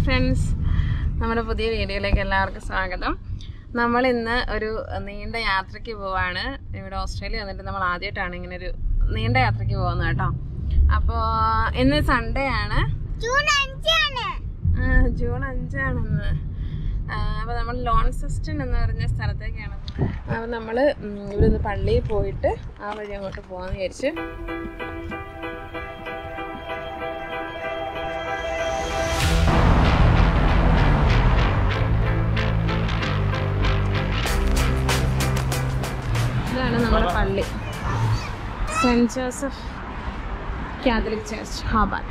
Friends നമ്മുടെ പുതിയ വീഡിയോയിലേക്ക് എല്ലാവർക്കും സ്വാഗതം നമ്മൾ ഇന്ന് ഒരു നീണ്ട യാത്രയ്ക്ക് പോവാണ് ഇവിടെ ഓസ്ട്രേലിയ വന്നിട്ട് നമ്മൾ ആദ്യമായിട്ടാണ് ഇങ്ങനെ ഒരു നീണ്ട യാത്രയ്ക്ക് പോകുന്നത് കേട്ടോ അപ്പോൾ ഇന്ന് സൺഡേ ആണ് ജൂൺ അഞ്ചാണ് ആ, ജൂൺ അഞ്ചാണെന്ന് അപ്പോൾ നമ്മൾ ലോൺ സിസ്റ്റൻ എന്ന് പറഞ്ഞ സ്ഥലത്തേക്കാണ് അപ്പോൾ നമ്മൾ ഇവിടുന്ന് പള്ളിയിൽ പോയിട്ട് ആ വഴി അങ്ങോട്ട് പോകാമെന്ന് വിചാരിച്ചു ഇതാണ് നമ്മുടെ പള്ളി സെൻറ്റ് ജോസഫ് കാത്തലിക് ചർച്ച് ഹാബാൻ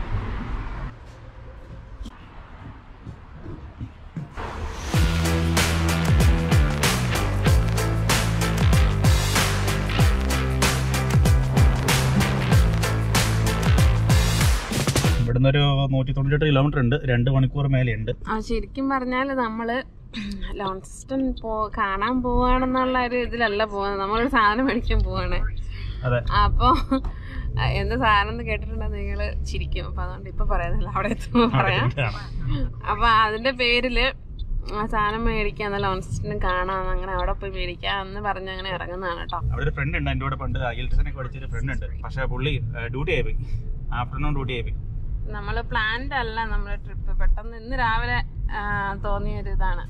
ഇവിടുന്ന് ഒരു നൂറ്റി തൊണ്ണൂറ്റെട്ട് കിലോമീറ്റർ ഉണ്ട് രണ്ട് മണിക്കൂർ മേലെ ഉണ്ട് ആ ശരിക്കും പറഞ്ഞാൽ നമ്മള് ലോൺ സിസ്റ്റം പോ കാണാൻ പോവാണെന്നുള്ള ഒരു ഇതിലല്ല പോകുന്നത് നമ്മളൊരു സാധനം മേടിക്കാൻ പോവാണ് അതെ അപ്പോ എന്ത് സാധനം എന്ന് കേട്ടിട്ടുണ്ടെങ്കിൽ നിങ്ങൾ ചിരിക്കും അപ്പൊ അതുകൊണ്ട് ഇപ്പൊ പറയുന്നില്ല അവിടെ എത്തുമ്പോ പറയാം അപ്പൊ അതിന്റെ പേരില് ആ സാധനം മേടിക്കാൻ ലോൺ സിസ്റ്റം കാണാം അങ്ങനെ അവിടെ പോയി മേടിക്കാം എന്ന് പറഞ്ഞ് അങ്ങനെ ഇറങ്ങുന്നതാണ് കേട്ടോ അവിടെ ഒരു ഫ്രണ്ട് ഉണ്ട് എൻ്റെ കൂടെ പണ്ട് ഇലക്ട്രിസിനൊക്കെ പഠിച്ചൊരു ഫ്രണ്ട് ഉണ്ട് പക്ഷേ പുള്ളി ഡ്യൂട്ടി ആയി പോയി ആഫ്റ്റർനൂൺ ഡ്യൂട്ടി ആയി പോയി നമ്മള് പ്ലാൻഡ് അല്ല നമ്മുടെ ട്രിപ്പ് പെട്ടെന്ന് ഇന്ന് രാവിലെ ആ, തോന്നിയ ഒരു ഇതാണ്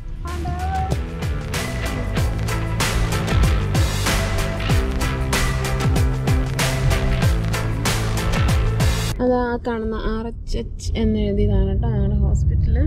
അത് ആ കാണുന്ന ആർ എച്ച് എച്ച് എന്ന് എഴുതിയതാണ് കേട്ടോ ഞങ്ങളുടെ hospital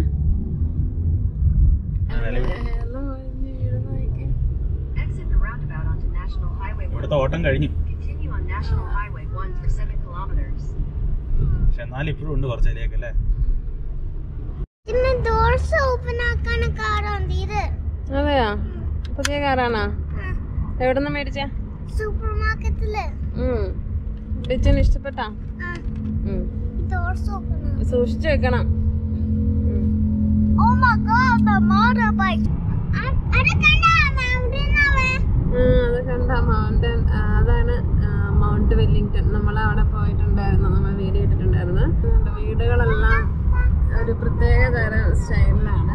Exit the roundabout onto National Highway 1. ഇവിടുത്തെ ഓട്ടം കഴിഞ്ഞു Continue on National Highway 1 for 7 kilometers. പക്ഷെ എന്നാലും ഇപ്പോഴും ഉണ്ട് കുറച്ചതിലേക്ക് അല്ലേ ഇന്ന് ഡോർസ് ഓപ്പൺ ആക്കാണ് കാറുണ്ട് ഇത് അതെയോ പുതിയ കാറാണോ എവിടെ നിന്ന് മേടിച്ച സൂപ്പർ മാർക്കറ്റില് ഡിച്ചന് ഇഷ്ടപ്പെട്ടാ ഉം. ഡോർസ് ഓപ്പൺ സൂക്ഷിച്ചു വെക്കണം ഉം. Oh my god the motor bike അത് കണ്ട മൗണ്ടൻ അവേ ആ, അത് കണ്ട മൗണ്ടൻ ആ, അതാണ് ആ, മൗണ്ട് വെല്ലിംഗ്ടൺ നമ്മൾ അവിടെ പോയിട്ടുണ്ടായിരുന്നു നമ്മൾ വീഡിയോ ഇട്ടിട്ടുണ്ടായിരുന്നു അതുകൊണ്ട് വീടുകളെല്ലാം ഒരു പ്രത്യേക തരം സ്റ്റൈലിലാണ്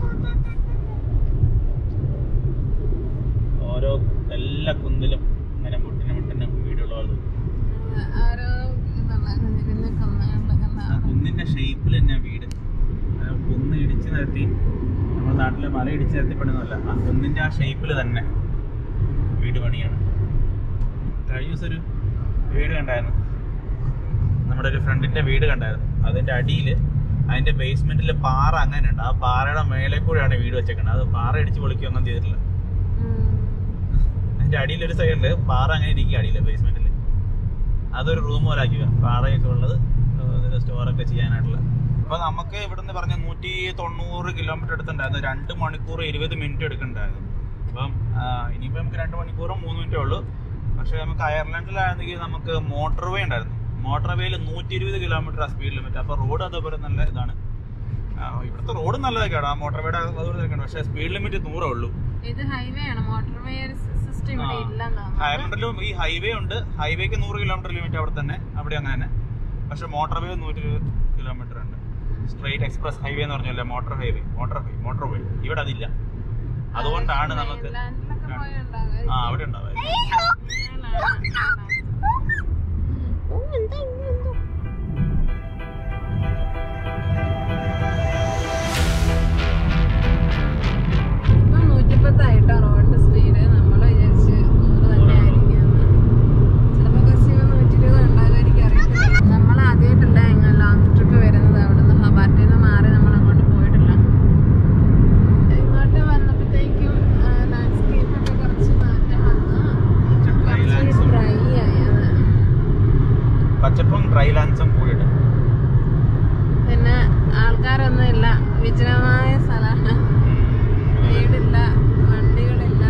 ഓരോ എല്ലാ കുന്നിലും ഇങ്ങനെ മുട്ടിന് മുട്ടിന് വീടുള്ളത് ഓരോ ഇതുള്ള കുഞ്ഞു കുഞ്ഞു കൊന്നുകളിൽ കണ്ട ആ കുന്നിന്റെ ഷേപ്പിൽ തന്നെ വീട് ആ കുന്ന് ഇടിച്ച് നിരത്തി നമ്മുടെ നാട്ടിലെ മല ഇടിച്ച് നിരത്തി പണിയൊന്നുമല്ല ആ കുന്നിന്റെ ആ ഷേപ്പിൽ തന്നെ വീട് പണിയാണ് കഴിഞ്ഞ ദിവസം ഒരു വീട് കണ്ടായിരുന്നു നമ്മുടെ ഒരു ഫ്രണ്ടിന്റെ വീട് കണ്ടായിരുന്നു അതിന്റെ അടിയിൽ അതിന്റെ ബേസ്മെന്റിൽ പാറ അങ്ങനെ ഉണ്ട് ആ പാറയുടെ മേലെ കൂടെയാണ് വീട് വെച്ചേക്കുന്നത് അത് പാറ ഇടിച്ച് പൊളിക്കുകയൊന്നും ചെയ്തിട്ടില്ല ഉം. അതിന്റെ അടിയിൽ ഒരു സൈഡില് പാറ അങ്ങനെ ഇരിക്കുക അടിയില് ബേസ്മെന്റിൽ അതൊരു റൂം പോലെ ആക്കി പാറയൊക്കെ ഉള്ളത് സ്റ്റോറൊക്കെ ചെയ്യാനായിട്ടുള്ള അപ്പൊ നമുക്ക് ഇവിടുന്ന് പറഞ്ഞ നൂറ്റി തൊണ്ണൂറ് കിലോമീറ്റർ എടുത്തിട്ടുണ്ടായിരുന്നു രണ്ട് മണിക്കൂർ ഇരുപത് മിനിറ്റ് എടുക്കണ്ടായിരുന്നു അപ്പം ആ, ഇനിയിപ്പോ നമുക്ക് രണ്ട് മണിക്കൂറും മൂന്ന് മിനിറ്റേ ഉള്ളൂ പക്ഷെ നമുക്ക് അയർലൻഡിലാണെങ്കിൽ നമുക്ക് മോട്ടോർ വേ ഉണ്ടായിരുന്നു മോട്ടോർ വേയിൽ നൂറ്റി ഇരുപത് കിലോമീറ്റർ ആ സ്പീഡ് ലിമിറ്റ് അപ്പൊ റോഡ് അതേപോലെ നല്ല ഇതാണ് ആ, ഇവിടുത്തെ റോഡ് നല്ലതൊക്കെയാണ് ആ മോട്ടോർ വേയുടെ അതുപോലെ നിൽക്കണം പക്ഷെ സ്പീഡ് ലിമിറ്റ് നൂറേ ഉള്ളൂ ഇത് ഹൈവേ ആണ് മോട്ടോർ വേ സിസ്റ്റം ഇവിടെ ആ. ഇല്ലെന്ന് തോന്നുന്നു അയർലൻഡിലും ഈ ഹൈവേ ഉണ്ട് ഹൈവേക്ക് നൂറ് കിലോമീറ്റർ ലിമിറ്റ് അവിടെ തന്നെ അവിടെ അങ്ങനെ തന്നെ പക്ഷെ മോട്ടോർ വേ നൂറ്റി കിലോമീറ്റർ ഉണ്ട് സ്ട്രേറ്റ് എക്സ്പ്രസ് ഹൈവേ എന്ന് പറഞ്ഞല്ലേ motor highway motorway motorway ഇവിടെ അതില്ല അതുകൊണ്ടാണ് നമുക്ക് ലാൻഡിലൊക്കെ പോയുണ്ടാകും ആ അവിടെ ഉണ്ടാവുക ഓ എന്താ ഇങ്ങനെ എന്തോ ഇപ്പൊ നൂറ്റിപ്പത്തായിട്ടോ റോഡിന്റെ സ്പീഡ് നമ്മൾ വിചാരിച്ച് നൂറ് തന്നെ ആയിരിക്കുമെന്ന് ചിലപ്പോ ബസ്സിന് നൂറ്റി ഇരുപത് ഉണ്ടാകും എനിക്ക് അറിയത്തില്ല നമ്മൾ ആദ്യമായിട്ടല്ല ഇങ്ങനെ ലോങ് ട്രിപ്പ് വരുന്നത് അവിടെ നിന്ന് ഹബാറ്റിൽ നിന്ന് മാറി നമ്മൾ അങ്ങോട്ട് പോയിട്ടില്ല ഇങ്ങോട്ട് വന്നപ്പോഴത്തേക്കും ലാൻഡ്സ്കേപ്പ് ഒക്കെ കുറച്ച് മാറ്റം വന്നു കുറച്ച് ഡ്രൈ ആയി അത് പച്ചപ്പും ഡ്രൈ ലാൻഡ്സും കൂടിയിട്ട് പിന്നെ ആൾക്കാരൊന്നും ഇല്ല വിജനമായ സ്ഥലമാണ് വീടില്ല വണ്ടികളില്ല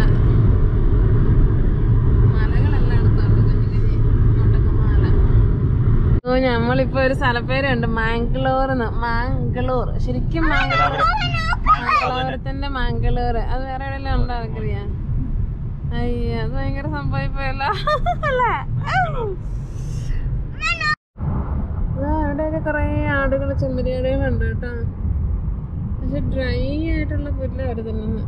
മലകളെല്ലാം അടുത്തുണ്ട് കുഞ്ഞു കുഞ്ഞി അങ്ങോട്ടൊക്കെ മല ഓ നമ്മളിപ്പോ ഒരു സ്ഥലപ്പേരുണ്ട് മാംഗ്ലൂർ മാംഗ്ലൂർ ശരിക്കും മാംഗ്ലൂർ മാംഗ്ലൂരത്തിന്റെ മാംഗ്ലൂർ അത് വേറെ എവിടെയെല്ലാം ഉണ്ടോ എനിക്കറിയാം അയ്യോ അത് ഭയങ്കര സംഭവം പോയല്ലോ അല്ലേ ആ, അവിടെയൊക്കെ കുറേ ആടുകൾ ചെമ്മരിയാടുകളുണ്ട് കേട്ടോ പക്ഷെ ഡ്രൈ ആയിട്ടുള്ള പുല്ല് അവർ തിന്നുന്നു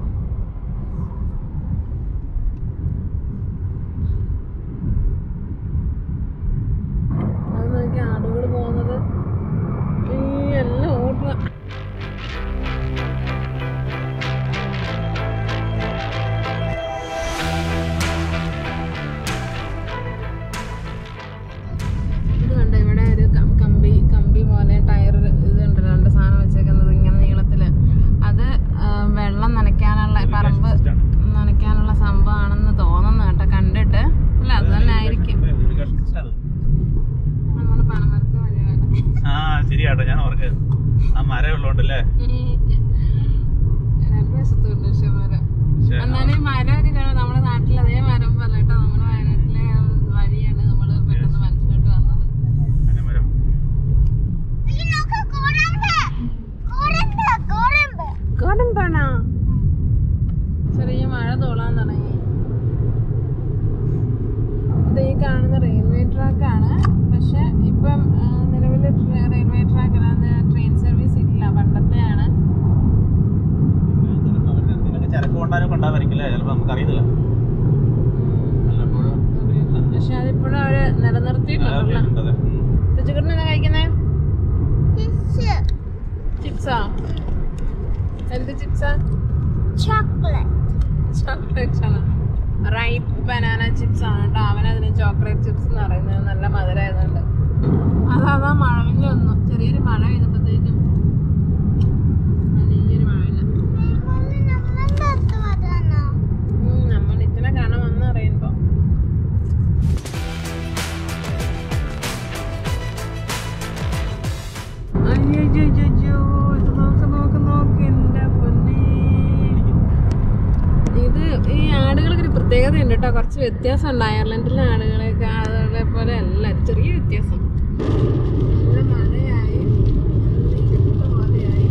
അത് നോക്കി ആടുകൾ പോകുന്നത് ഈ എല്ലാം ഓടുക ഇത് കണ്ടോ ഇവിടെ ഒരു കം- കമ്പി കമ്പി പോലെ ടയർ ഇത് ഉണ്ട് രണ്ട് സാധനം വെച്ചേക്കുന്നത് ഇങ്ങനെ നീളത്തില് അത് ആ, വെള്ളം നനയ്ക്കാനുള്ള പറമ്പ് നനയ്ക്കാനുള്ള സംഭവമാണെന്ന് തോന്നുന്നു കേട്ടോ കണ്ടിട്ട് അല്ല അത് തന്നെ ആയിരിക്കും നമ്മുടെ പനമരത്ത് വഴി പോലെ ആ ശരിയാട്ടോ ഞാൻ ഓർക്ക് ആ മരം ഉള്ളോണ്ടല്ലേ രണ്ട് വശത്തുണ്ട് പക്ഷെ മരം പക്ഷെ എന്നാലും ഈ മരമൊക്കെ കാണാൻ നമ്മുടെ നാട്ടിൽ അതേ മരം പോലെ കേട്ടോ നമ്മുടെ വയനാട്ടിലെ വഴിയാണ് നമ്മൾ പെട്ടെന്ന് മനസ്സിലോട്ട് വന്നത് മരം ഈ നോക്ക് കോരമ്പ് കോരമ്പ് കോരമ്പ് ഗോതമ്പാണോ ചെറിയ മഴ തോളാൻ തുടങ്ങി ഇത് ഈ കാണുന്ന റെയിൽവേ ട്രാക്കാണ് പക്ഷെ ഇപ്പം നിലവിൽ റെയിൽവേ ട്രാക്ക് അല്ലാതെ ട്രെയിൻ സർവീസ് ഇല്ല പണ്ടത്തെയാണ് അവർക്ക് ചരക്ക് കൊണ്ടാലും കൊണ്ടാവായിരിക്കില്ല ചിലപ്പോൾ നമുക്ക് അറിയത്തില്ല വല്ലപ്പോഴും. അറിയില്ല പക്ഷെ അതിപ്പോഴും അവര് നിലനിർത്തിയിട്ടുണ്ടല്ലോ രുചിക്കുട്ടൻ എന്താ കഴിക്കുന്നേ ഫിഷ് ചിപ്സാ എന്ത് ചിപ്സാ ചോക്ലേറ്റ് ചോക്ലേറ്റ് ആണ് റൈപ്പ് ബനാന ചിപ്സ് ആണ് കേട്ടോ അവനതിന് ചോക്ലേറ്റ് ചിപ്സ് എന്ന് പറയുന്നത് നല്ല മധുരമായതുകൊണ്ട് അതാ മഴവില്ല ഒന്നും ചെറിയൊരു മഴ പെയ്തപ്പോഴത്തേക്കും വലിയൊരു മഴവില്ല നമ്മളുടെ അടുത്ത് വരാനോ ഉം, നമ്മൾ ഇതിനെ കാണാൻ വന്ന് അറിയുമ്പോ അയ്യോ ഇത് നോക്ക് നോക്ക് നോക്ക് എന്റെ പൊന്നേ ഇത് ഈ ആടുകൾക്ക് ഒരു പ്രത്യേകത ഉണ്ട് കേട്ടോ കുറച്ച് വ്യത്യാസം ഉണ്ട് അയർലൻഡിലെ ആടുകളെയൊക്കെ ആടുകളെ പോലെ അല്ല ചെറിയ വ്യത്യാസം നല്ല മഴയായി നല്ല ഇരുട്ട് പോലെയായി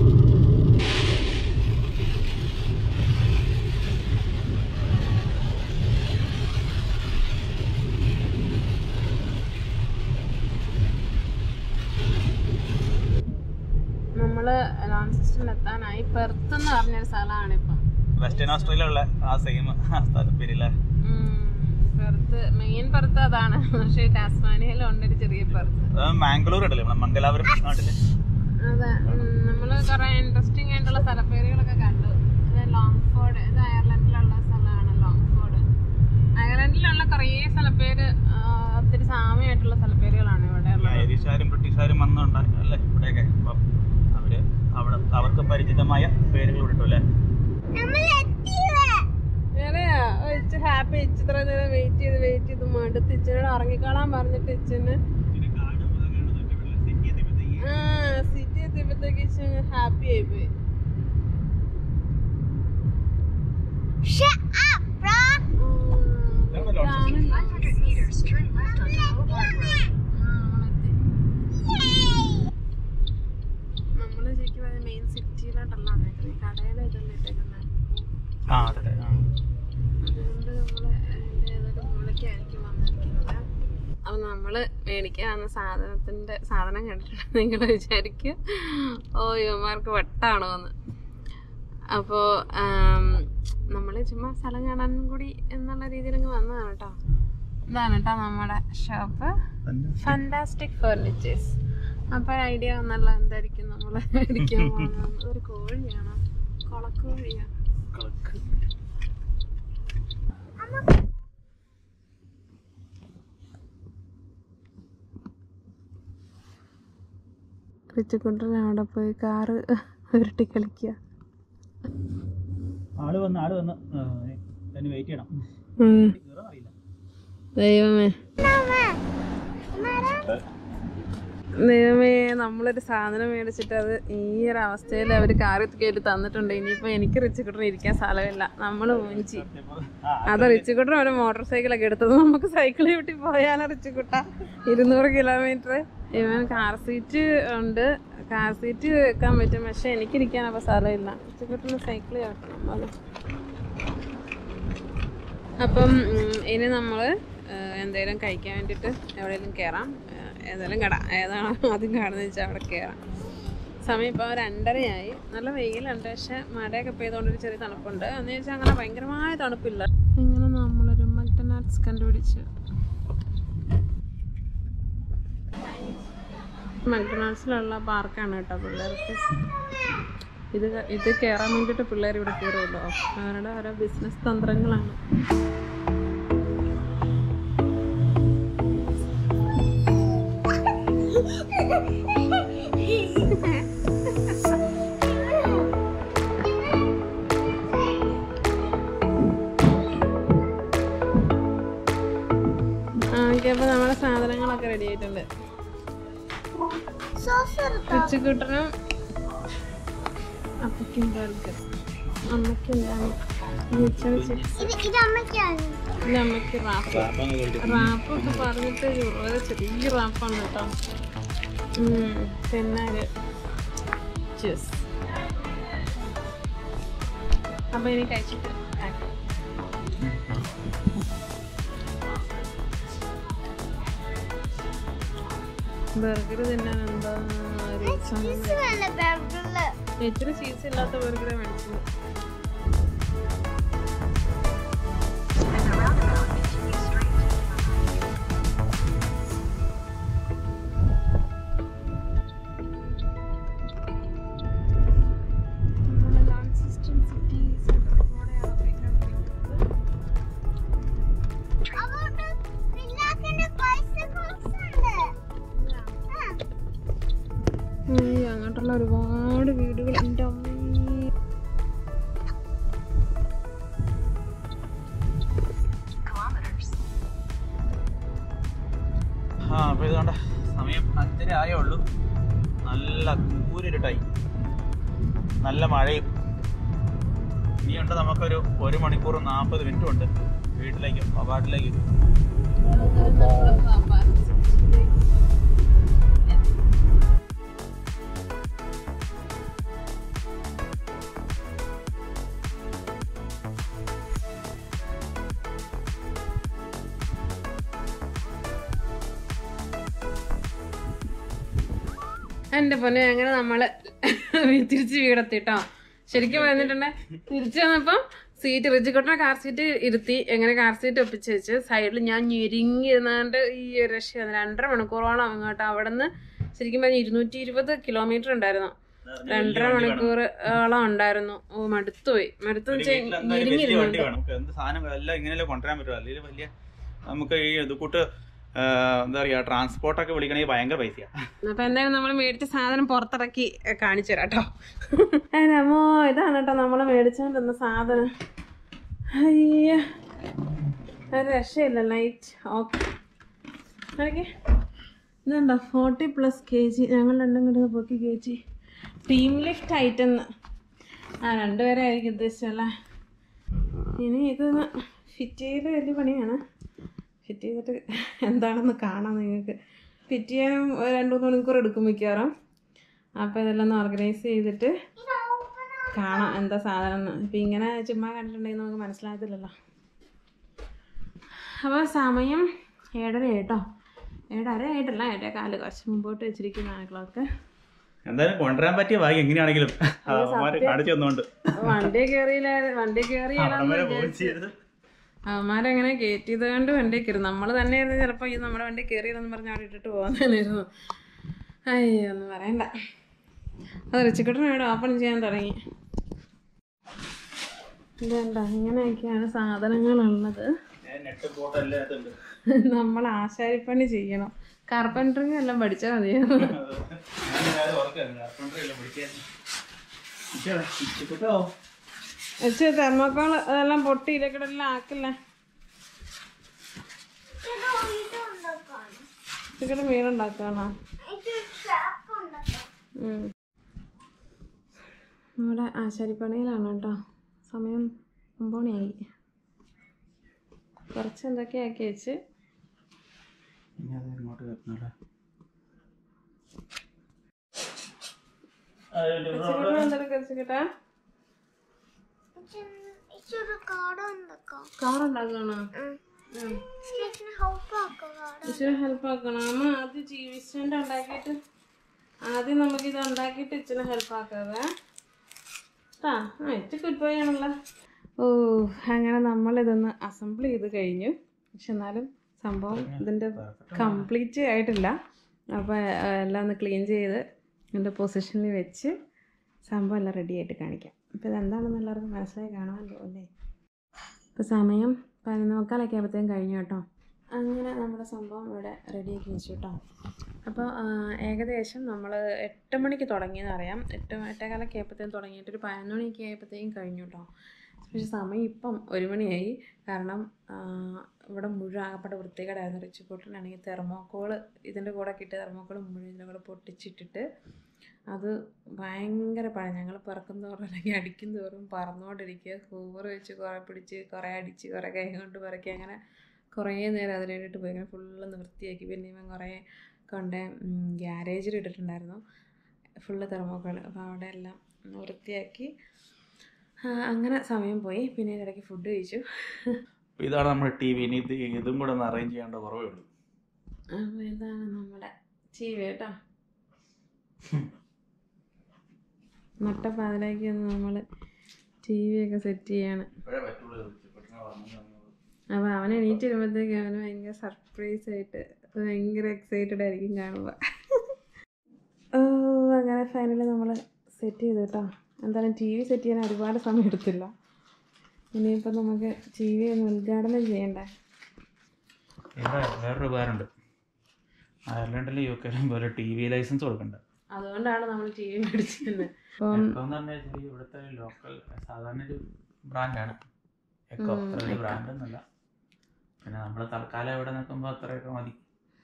നമ്മള് ലോൺസിസ്റ്റിൽ എത്താനായി പെർത്ത് എന്ന് പറഞ്ഞൊരു സ്ഥലമാണ് ഇപ്പം വെസ്റ്റേൺ ഓസ്ട്രേലിയ ഉള്ള ആ സെയിം സ്ഥലം പേരില്ലേ ഉം, പെർത്ത് മെയിൻ പെർത്ത് അതാണ് പക്ഷേ ടാസ്മാനിയയിലുണ്ട് ഒരു ചെറിയ പെർത്ത് മാംഗ്ലൂർ ഉണ്ടല്ലേ നമ്മുടെ മംഗലാപുരം നാട്ടില് അതെ ഉം, നമ്മള് കുറെ ഇൻട്രസ്റ്റിംഗ് ആയിട്ടുള്ള സ്ഥലപ്പേരുകളൊക്കെ കണ്ടു ഇത് ലോങ്ഫോർഡ് ഇത് അയർലൻഡിലുള്ള സ്ഥലമാണ് ലോങ്ഫോർഡ് അയർലൻഡിലുള്ള കുറേ സ്ഥലപ്പേര് ആ, ഒത്തിരി സാമ്യമായിട്ടുള്ള സ്ഥലപ്പേരുകളാണ് ഇവിടെ ഈ ഉള്ളത് ഐറിഷുകാരും ബ്രിട്ടീഷുകാരും വന്നുണ്ടായി അല്ലേ ഇവിടെയൊക്കെ അപ്പം അവര് അവിടെ അവർക്ക് പരിചിതമായ പേരുകൾ ഇട്ടു അല്ലേ നമ്മൾ എത്തിയില്ലേ വേറെയാ ഇച്ച് ഹാപ്പി ഇച്ച് ഇത്ര നേരം വെയിറ്റ് ചെയ്ത് വെയിറ്റ് ചെയ്ത് മടുത്ത് ഇച്ചിനോട് ഇറങ്ങിക്കോളാൻ പറഞ്ഞിട്ട് ഇച്ചിന് ആ സിറ്റി എത്തിയപ്പോഴത്തേക്ക് ഇച്ച് ഹാപ്പി ആയിപ്പോയി Shut up, bro. ഇതാണ് 500 meters, turn left onto Hobart Road. Yay. നമ്മള് ശരിക്കും പറഞ്ഞ മെയിൻ സിറ്റിയിലോട്ടല്ല വന്നേക്കുന്നത് കടയിലെ ഇതല്ലേ ഇട്ടേക്കുന്നത് ആ അതെ ആ. അതുകൊണ്ട് നമ്മള് അതിന്റെ ഏതൊരു മൂലയ്ക്കായിരിക്കും വന്നിരിക്കുന്നത് അപ്പൊ നമ്മള് മേടിക്കാൻ വന്ന സാധനത്തിന്റെ സാധനം കണ്ടിട്ട് നിങ്ങൾ വിചാരിക്കും ഓ യുവമാർക്ക് വട്ടാണോ എന്ന് അപ്പോൾ നമ്മൾ ചുമ്മാ സ്ഥലം കാണാനും കൂടി എന്നുള്ള രീതിയിൽ അങ്ങ് വന്നതാണ് കേട്ടോ ഇതാണ് കേട്ടോ നമ്മുടെ ഷോപ്പ് ഫാന്റാസ്റ്റിക് ഫർണിച്ചേഴ്സ് അപ്പോൾ ഐഡിയ വന്നല്ലോ എന്തായിരിക്കും നമ്മൾ മേടിക്കാൻ പോകുന്നത് ഒരു കോഴിയാണോ കൊളക്കോഴിയാണ് റിച്ചുകുണ്ടൻ അവിടെ പോയി കാറ് ഉരുട്ടി കളിക്കുക ആള് വന്ന് ആള് വന്ന് അതിന് വെയിറ്റ് ചെയ്യണം ഉം. കേറാൻ അറിയില്ല ദൈവമേ മരം ദൈവമേ നമ്മളൊരു സാധനം മേടിച്ചിട്ട് അത് ഈ ഒരു അവസ്ഥയിൽ അവർ കാറി കയറ്റി തന്നിട്ടുണ്ട് ഇനിയിപ്പോൾ എനിക്ക് റിച്ചുകുട്ടൻ ഇരിക്കാൻ സ്ഥലമില്ല നമ്മൾ മൂഞ്ചി ആ അത് റിച്ചുകുട്ടൻ ഒരു മോട്ടോർ സൈക്കിളൊക്കെ എടുത്തത് നമുക്ക് സൈക്കിൾ ചവിട്ടി പോയാലോ റിച്ചുകുട്ട ഇരുന്നൂറ് കിലോമീറ്റർ ഇവൻ കാർ സീറ്റ് ഉണ്ട് കാർ സീറ്റ് വെക്കാൻ പറ്റും പക്ഷെ എനിക്കിരിക്കാൻ അപ്പോൾ സ്ഥലമില്ല റിച്ചുകുട്ടന് സൈക്കിൾ ചവിട്ടണം അത് അപ്പം ഉം, ഇനി നമ്മൾ എന്തെങ്കിലും കഴിക്കാൻ വേണ്ടിയിട്ട് എവിടെയെങ്കിലും കയറാം ഏഹ്, ഏതെങ്കിലും കട ഏതാണ് ആദ്യം കാണുന്നത് വെച്ചാൽ അവിടെ കയറാം സമയം ഇപ്പോൾ രണ്ടരയായി നല്ല വെയിലുണ്ട് പക്ഷെ മഴയൊക്കെ പെയ്തുകൊണ്ടൊരു ചെറിയ തണുപ്പുണ്ട് എന്ന് വെച്ചാൽ അങ്ങനെ ഭയങ്കരമായ തണുപ്പില്ല ഇങ്ങനെ നമ്മളൊരു മക്ഡൊണാൾഡ്സ് കണ്ടുപിടിച്ച് മക്ഡൊണാൾഡ്സിലുള്ള പാർക്കാണ് കേട്ടോ പിള്ളേർക്ക് ഇത് ക- ഇത് കയറാൻ വേണ്ടിയിട്ട് പിള്ളേർ ഇവിടെ കയറുമല്ലോ അവരുടെ ഓരോ ബിസിനസ് തന്ത്രങ്ങളാണ് ഓക്കെ അപ്പോൾ നമ്മുടെ സാധനങ്ങളൊക്കെ റെഡി ആയിട്ടുണ്ട് സോസ് എടുത്തോ ഉച്ചക്കൂട്ടനും അപ്പയ്ക്കും ബർഗർ അമ്മയ്ക്ക് എന്താണ് ചിപ്സ് ഇത് ഇത് അമ്മയ്ക്കാണ് ഇത് അമ്മയ്ക്ക് റാപ്പ് റാപ്പൊന്ന് കഴിച്ചു റാപ്പൊക്കെ പറഞ്ഞിട്ട് വളരെ ചെറിയ റാപ്പാണ് കേട്ടോ ഉം, പിന്നെ ഒരു ജ്യൂസ് അപ്പൊ ഇനി കഴിച്ചിട്ട് ആക്കാം. ബർഗർ തിന്നാൻ എന്താ ഒരു സമയം ചീസ് വേണ്ട ബർഗറില് ഇച്ചിരി ചീസ് ഇല്ലാത്ത ബർഗറെ മേടിച്ചു At the roundabout, continue straight to the right. അതുകൊണ്ട് പിള്ളാക്കിന്റെ പൈസ കുറച്ചുണ്ട് ആ. ഈ അങ്ങോട്ടുള്ള ഒരുപാട് വീടുകൾ എൻ്റെ അമ്മേ Kilometers. ആ അപ്പോൾ ഇതുകൊണ്ട് സമയം അഞ്ചര ആയേ ഉള്ളൂ നല്ല കൂരിരുട്ടായി നല്ല മഴയും ഇനിയുണ്ട് നമുക്കൊരു ഒരു മണിക്കൂർ നാൽപ്പത് മിനിറ്റും ഉണ്ട് വീട്ടിലേക്ക് അപ്പാട്ടിലേക്ക് എൻ്റെ പൊന്നെ അങ്ങനെ നമ്മള് തിരിച്ച് വീടെത്തിട്ടോ ശരിക്കും പറഞ്ഞിട്ടുണ്ടെ തിരിച്ചു വന്നപ്പം സീറ്റ് റിജിക്കോട്ടിനെ കാർ സീറ്റ് ഇരുത്തി എങ്ങനെ കാർ സീറ്റ് ഒപ്പിച്ച് വെച്ച് സൈഡിൽ ഞാൻ ഞെരുങ്ങിയിരുന്നാണ്ട് ഈ ഒരു രക്ഷയാണ് രണ്ടര മണിക്കൂറോളം അങ്ങോട്ട് അവിടെ നിന്ന് ശരിക്കും പറഞ്ഞാൽ ഇരുന്നൂറ്റി ഇരുപത് കിലോമീറ്റർ ഉണ്ടായിരുന്നു രണ്ടര മണിക്കൂറോളം ഉണ്ടായിരുന്നു ഓ മടുത്തുപോയി മടുത്തു വെച്ചാൽ വലിയ വണ്ടി ഞെരുങ്ങിയിരുന്നുണ്ട് വേണം നമുക്ക് എന്ത് സാധനം എല്ലാം ഇങ്ങനെയല്ലേ കൊണ്ടുവരാൻ പറ്റുമോ അല്ലെങ്കിൽ വലിയ നമുക്ക് ഈ ഇത് കൂട്ട് ആ, എന്താ പറയാ ട്രാൻസ്പോർട്ടൊക്കെ വിളിക്കണമെങ്കിൽ ഭയങ്കര പൈസയാണ് അപ്പൊ എന്തായാലും നമ്മൾ മേടിച്ച സാധനം പുറത്തിറക്കി എ, കാണിച്ചു തരാം കേട്ടോ അമ്മോ ഇതാണ് കേട്ടോ നമ്മൾ മേടിച്ചോണ്ടിരുന്ന സാധനം അയ്യ ഒരു രക്ഷയില്ല ലൈറ്റ് ഓക്കെ ഓക്കെ ഇതുണ്ടോ ഫോർട്ടി പ്ലസ് കെ ജി ഞങ്ങൾ രണ്ടും കൂടി പൊക്കി കെ ജി ടീം ലിഫ്റ്റ് ഐറ്റെന്ന് ആ രണ്ടുപേരെ ആയിരിക്കും ഉദ്ദേശിച്ചല്ലേ ഇനി ഇതൊന്ന് ഫിറ്റ് ചെയ്ത് വലിയ പണിയാണ് ഫിറ്റ് ചെയ്തിട്ട് എന്താണെന്ന് കാണാം നിങ്ങൾക്ക് ഫിറ്റ് ചെയ്യാനും ഒരു രണ്ട് മൂന്ന് മണിക്കൂർ എടുക്കും മിക്കവാറും അപ്പോൾ ഇതെല്ലാം ഒന്ന് ഓർഗനൈസ് ചെയ്തിട്ട് കാണാം എന്താ സാധനം എന്ന് ഇപ്പം ഇങ്ങനെ ചുമ്മാ കണ്ടിട്ടുണ്ടെങ്കിൽ നമുക്ക് മനസ്സിലാകത്തില്ലല്ലോ അപ്പോൾ സമയം ഏഴര കേട്ടോ ഏഴര ആയിട്ടല്ല ഏഴര കാല് കുറച്ച് മുമ്പോട്ട് വെച്ചിരിക്കുന്ന ക്ലോക്ക് എന്തായാലും കൊണ്ടുവരാൻ പറ്റിയ ഭാഗ്യം എങ്ങനെയാണെങ്കിലും അവന്മാര് കാണിച്ചു തന്നോണ്ട് വണ്ടി കയറിയില്ല വണ്ടി കയറിയാലെന്ന് അവന്മാരെ വിചാരിച്ചു പോയി ചെയ്ത് അവന്മാരങ്ങനെ കയറ്റിയത് കൊണ്ട് വണ്ടി കയറി നമ്മൾ തന്നെയായിരുന്നു ചിലപ്പോൾ ഈ നമ്മുടെ വണ്ടി കയറിയതെന്ന് പറഞ്ഞ് അവിടെ ഇട്ടിട്ട് പോകുന്നതായിരുന്നു അയ്യോ ഒന്നും പറയണ്ട അത് റിച്ചിക്കുട്ടൻ ഇവിടെ ഓപ്പൺ ചെയ്യാൻ തുടങ്ങി ഇതണ്ട ഇങ്ങനെയൊക്കെയാണ് സാധനങ്ങളുള്ളത് നെറ്റ് ബോട്ട് എല്ലാം ഉണ്ട് നമ്മൾ ആശാരിപ്പണി ചെയ്യണം കാർപ്പൻറ്ററിങ് എല്ലാം പഠിച്ചാൽ മതിയായിരുന്നു വെച്ച് തെർമോക്കോൾ അതെല്ലാം പൊട്ടി ഇതൊക്കെ എല്ലാം ആക്കില്ലേ ഇത് ഇത് ഉണ്ടാക്കാം ഇതൊക്കെ വീടുണ്ടാക്കാണോ ഇത് ട്രാപ്പ് ഉണ്ടാക്കാം ഉം. നമ്മുടെ ആശാരിപ്പണിയിലാണ് കേട്ടോ സമയം ഒമ്പത് മണിയായി കുറച്ച് എന്തൊക്കെ ആക്കി വെച്ച് ഇങ്ങോട്ട് എന്തൊക്കെ വെച്ചിട്ടാ ഇച്ചൊരു കാർഡ് ഉണ്ടാക്കാം കാർ ഉണ്ടാക്കണോ സ്റ്റേഷന് ഹെൽപ്പ് ആക്കാം കാർഡ് ഇച്ചിരി ഹെൽപ്പ് ആക്കണം അമ്മ അത് ജീവിച്ചോണ്ട് ഉണ്ടാക്കിയിട്ട് ആദ്യം നമുക്കിത് ഉണ്ടാക്കിയിട്ട് ഇച്ചിരി ഹെൽപ്പ് ആക്കാവേ ആ ആ ഇച്ചിരി ഗുഡ് ബൈ ആണല്ലോ ഓ അങ്ങനെ നമ്മളിതൊന്ന് അസംബിൾ ചെയ്ത് കഴിഞ്ഞു പക്ഷെ എന്നാലും സംഭവം ഇതിൻ്റെ കംപ്ലീറ്റ് ആയിട്ടില്ല അപ്പോൾ എല്ലാം ഒന്ന് ക്ലീൻ ചെയ്ത് ഇതിൻ്റെ പൊസിഷനിൽ വെച്ച് സംഭവം എല്ലാം റെഡി ആയിട്ട് കാണിക്കാം അപ്പോൾ ഇതെന്താണെന്ന് എല്ലാവർക്കും മനസ്സിലായി കാണുമല്ലോ അല്ലേ ഇപ്പോൾ സമയം പതിനൊന്ന് മുക്കാലൊക്കെ ആകുമ്പോഴത്തേക്കും കഴിഞ്ഞു കേട്ടോ അങ്ങനെ നമ്മുടെ സംഭവം ഇവിടെ റെഡിയാക്കി വെച്ചു കേട്ടോ അപ്പോൾ ആ, ഏകദേശം നമ്മൾ എട്ട് മണിക്ക് തുടങ്ങിയെന്ന് അറിയാം എട്ട് എട്ടേകാലൊക്കെ ആയപ്പോഴത്തേക്കും തുടങ്ങിയിട്ട് ഒരു പതിനൊന്ന് മണിയൊക്കെ ആയപ്പോഴത്തേക്കും കഴിഞ്ഞു കേട്ടോ പക്ഷേ സമയം ഇപ്പം ഒരു മണിയായി കാരണം ആ, ഇവിടെ മുഴുവൻ ആകപ്പെട്ട വൃത്തികേടായിരുന്നു റിച്ചിക്കോട്ടിനാണെങ്കിൽ തെർമോക്കോള് ഇതിൻ്റെ കൂടെ കിട്ടിയ തെർമോക്കോൾ മുഴുവൻ ഇതിൻ്റെ കൂടെ പൊട്ടിച്ചിട്ടിട്ട് അത് ഭയങ്കര പഴം ഞങ്ങൾ പറക്കും തോറും അല്ലെങ്കിൽ അടിക്കും തോറും പറന്നുകൊണ്ടിരിക്കുക ഹൂവർ വെച്ച് കുറേ പിടിച്ച് കുറേ അടിച്ച് കുറേ കൈ കൊണ്ട് പറക്കി അങ്ങനെ കുറേ നേരം അതിന് വേണ്ടിയിട്ട് പോയി അങ്ങനെ ഫുള്ള് വൃത്തിയാക്കി പിന്നെ ഇവൻ കുറേ കൊണ്ട് ഗ്യാരേജിൽ ഇട്ടിട്ടുണ്ടായിരുന്നു ഫുള്ള് തെർമോക്കോൾ അപ്പോൾ അവിടെ എല്ലാം വൃത്തിയാക്കി ആ, അങ്ങനെ സമയം പോയി പിന്നെ ഇടയ്ക്ക് ഫുഡ് കഴിച്ചു അപ്പോൾ ഇതാണ് നമ്മുടെ ടി വി ഇനി ഇത് ഇതും കൂടെ ഒന്ന് അറേഞ്ച് ചെയ്യേണ്ട കുറവേ ഉള്ളൂ അപ്പോൾ ഇതാണ് നമ്മുടെ ടി വി കേട്ടോ നട്ടപ്പാതിലേക്ക് നമ്മൾ ടി വി ഒക്കെ സെറ്റ് ചെയ്യാണ് ഇപ്പോഴേ പറ്റുള്ളൂ റിച്ചിക്കോട്ടിനെ പറഞ്ഞു അപ്പോൾ അവൻ എണീറ്റ് വരുമ്പോഴത്തേക്ക് അവന് ഭയങ്കര സർപ്രൈസ് ആയിട്ട് ഭയങ്കര എക്സൈറ്റഡ് ആയിരിക്കും കാണുമ്പോൾ ഓ അങ്ങനെ ഫൈനലി നമ്മൾ സെറ്റ് ചെയ്തു കേട്ടോ എന്തായാലും ടി വി സെറ്റ് ചെയ്യാൻ ഒരുപാട് സമയം എടുത്തില്ല ഇനിയിപ്പോൾ നമുക്ക് ടി വി ഒന്ന് ഉദ്ഘാടനം ചെയ്യണ്ടേ ഇവിടെ വേറൊരു ഉപകാരമുണ്ട് അയർലൻഡിലും യു കെയിലും പോലെ ടി വി ലൈസൻസ് കൊടുക്കണ്ട അതുകൊണ്ടാണ് നമ്മൾ ടി വി മേടിച്ചിരുന്നത് അപ്പം എക്കോ എന്ന് പറഞ്ഞാൽ ശരി ഇവിടുത്തെ ലോക്കൽ സാധാരണ ഒരു ബ്രാൻഡാണ് എക്കോ അത്ര വലിയ ബ്രാൻഡ് ഒന്നുമല്ല പിന്നെ നമ്മൾ തൽക്കാലം ഇവിടെ നിൽക്കുമ്പോൾ അത്രയൊക്കെ മതി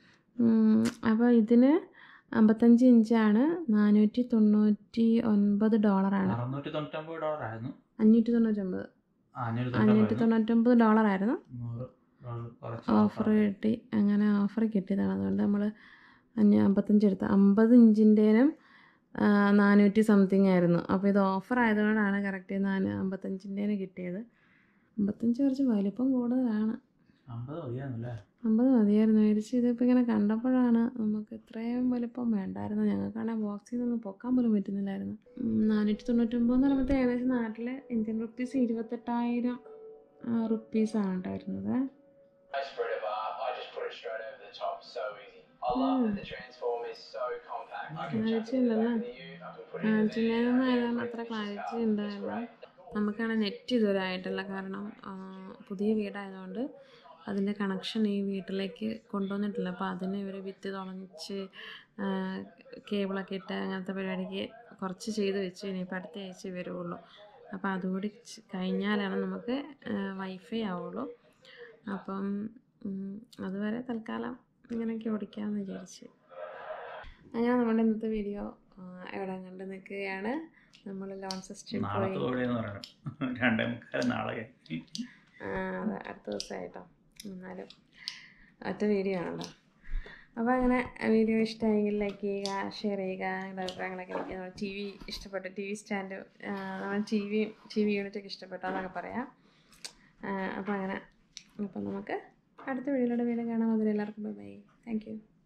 അപ്പോൾ ഇതിന് അമ്പത്തഞ്ച് ഇഞ്ചാണ് നാനൂറ്റി തൊണ്ണൂറ്റി ഒൻപത് ഡോളറാണ് അറുന്നൂറ്റി തൊണ്ണൂറ്റൊമ്പത് ഡോളർ ആയിരുന്നു അഞ്ഞൂറ്റി തൊണ്ണൂറ്റൊമ്പത് ആ, അഞ്ഞൂറ്റി അഞ്ഞൂറ്റി തൊണ്ണൂറ്റൊമ്പത് തൊണ്ണൂറ്റൊമ്പത് ഡോളറായിരുന്നു നൂറ് ഡോളർ കുറച്ച് ഓഫർ കിട്ടി അങ്ങനെ ഓഫർ കിട്ടിയതാണ് അതുകൊണ്ട് നമ്മൾ അഞ്ഞ അമ്പത്തഞ്ച് എടുത്ത് അമ്പത് ഇഞ്ചിൻ്റെനും നാനൂറ്റി സംതിങ് ആയിരുന്നു അപ്പോൾ ഇത് ഓഫർ ആയതുകൊണ്ടാണ് കറക്റ്റ് നാല് അമ്പത്തഞ്ചിൻ്റെന് കിട്ടിയത് അമ്പത്തഞ്ച് കുറച്ച് വലിപ്പം കൂടുതലാണ് അമ്പത് മതിയായിരുന്നല്ലേ അമ്പത് മതിയായിരുന്നു മേടിച്ച് ഇതിപ്പോൾ ഇങ്ങനെ കണ്ടപ്പോഴാണ് നമുക്ക് ഇത്രയും വലിപ്പം വേണ്ടായിരുന്നു ഞങ്ങൾക്കാണെങ്കിൽ ബോക്സിൽ നിന്ന് പൊക്കാൻ പോലും പറ്റുന്നില്ലായിരുന്നു ഉം, നാനൂറ്റി തൊണ്ണൂറ്റൊമ്പത് എന്ന് പറയുമ്പോൾ ഏകദേശം നാട്ടിൽ ഇന്ത്യൻ റുപ്പീസ് ഇരുപത്തെട്ടായിരം റുപ്പീസാണ് ഉണ്ടായിരുന്നത് I spread of art, I just put it straight over the top. So easy. I love that the transform is so compact. I can chuck it in the back of the ute, I can put it in the കാണിച്ചില്ലായിരുന്നു ആയതാണ് അത്ര clarity ഉണ്ടായിരുന്നു നമുക്കാണ് net ഇതുവരെ ആയിട്ടില്ല കാരണം ആ, പുതിയ വീടായതുകൊണ്ട് അതിൻ്റെ കണക്ഷൻ ഈ വീട്ടിലേക്ക് കൊണ്ടുവന്നിട്ടില്ല അപ്പോൾ അതിന് ഇവർ വിത്ത് തുളഞ്ഞ് കേബിളൊക്കെ ഇട്ട് അങ്ങനത്തെ പരിപാടിക്ക് കുറച്ച് ചെയ്ത് വെച്ച് ഇനിയിപ്പോൾ അടുത്ത ആഴ്ച വരുള്ളൂ അപ്പോൾ അതുകൂടി ച് കഴിഞ്ഞാലാണ് നമുക്ക് വൈഫൈ ആവുള്ളൂ അപ്പം ഉം, അതുവരെ തൽക്കാലം ഇങ്ങനെയൊക്കെ ഓടിക്കാമെന്ന് വിചാരിച്ച് അങ്ങനെ നമ്മുടെ ഇന്നത്തെ വീഡിയോ എവിടെ കണ്ട് നിൽക്കുകയാണ് നമ്മൾ ലോൺസ് സ്ട്രീം പോയി നാളത്തോടെ എന്ന് പറയണം രണ്ടേ മുക്കാൽ നാളെ കഴിഞ്ഞ്. ആ, അതെ അടുത്ത ദിവസമായിട്ടോ എന്നാലും ഒറ്റ വീഡിയോ ആണല്ലോ അപ്പോൾ അങ്ങനെ വീഡിയോ ഇഷ്ടമായെങ്കിൽ ലൈക്ക് ചെയ്യുക ഷെയർ ചെയ്യുക നിങ്ങളുടെ അഭിപ്രായങ്ങളൊക്കെ എനിക്ക് നമ്മൾ ടി വി ഇഷ്ടപ്പെട്ടു ടി വി സ്റ്റാൻഡ് നമ്മൾ ടി വി ടി വി യൂണിറ്റൊക്കെ ഇഷ്ടപ്പെട്ടു എന്നൊക്കെ പറയാം അപ്പോൾ അങ്ങനെ അപ്പം നമുക്ക് അടുത്ത വീഡിയോയിലൂടെ വീണ്ടും കാണാം അതിലെല്ലാവർക്കും ബൈ താങ്ക് യു